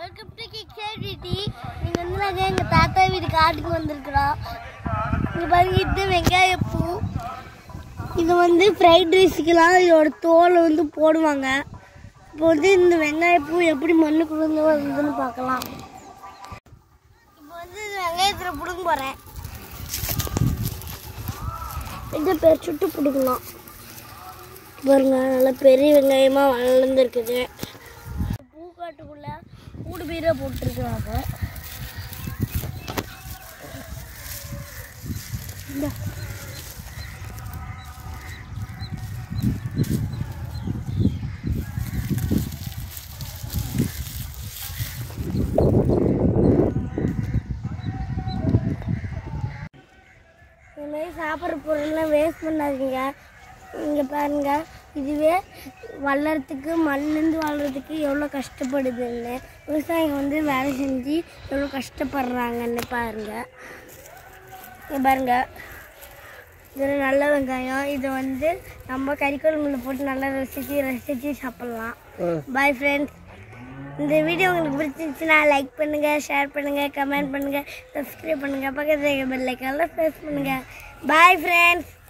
Welcome to கிக்ஸாடிட்டி நீங்கள் வந்து நாங்கள் எங்கள் தாத்தா வீடு காட்டுக்கு வந்திருக்கிறோம் இங்கே பாருங்க இது வெங்காய பூ இது வந்து ஃப்ரைட் ரைஸுக்கெல்லாம் இதோட தோலை வந்து போடுவாங்க இப்போ வந்து இந்த வெங்காய பூ எப்படி மண்ணுக்குள்ள இருந்து வருதுன்னு பார்க்கலாம் இப்போ வந்து இந்த வெங்காயத்தில் பிடுங்க போகிறேன் இதை பேர் சுட்டு பிடுங்கலாம் பாருங்க நல்லா பெரிய வெங்காயமாக வளர்ந்துருக்குது பூக்காட்டுக்குள்ள கூடு பீரை போட்டிருக்கிறாங்க இந்தா. இந்த மாதிரி சாப்பிட்ற பொருள்லாம் வேஸ்ட் பண்ணாதீங்க இங்கே பாருங்க இதுவே வளர்றதுக்கு மண்ணிருந்து வளர்றதுக்கு எவ்வளோ கஷ்டப்படுதுன்னு விவசாயிங்க வந்து வேலை செஞ்சு எவ்வளோ கஷ்டப்படுறாங்கன்னு பாருங்க இங்க பாருங்க இது நல்ல வெங்காயம் இதை வந்து நம்ம கறிக்குழம்புல போட்டு நல்லா ரசித்து ரசித்து சாப்பிட்லாம் பாய் ஃப்ரெண்ட்ஸ் இந்த வீடியோ உங்களுக்கு பிடிச்சிருந்துச்சுன்னா லைக் பண்ணுங்க ஷேர் பண்ணுங்க கமெண்ட் பண்ணுங்க சப்ஸ்கிரைப் பண்ணுங்க பக்கத்துல பெல் ஐக்கானில் ப்ரெஸ் பண்ணுங்க பாய் ஃப்ரெண்ட்ஸ்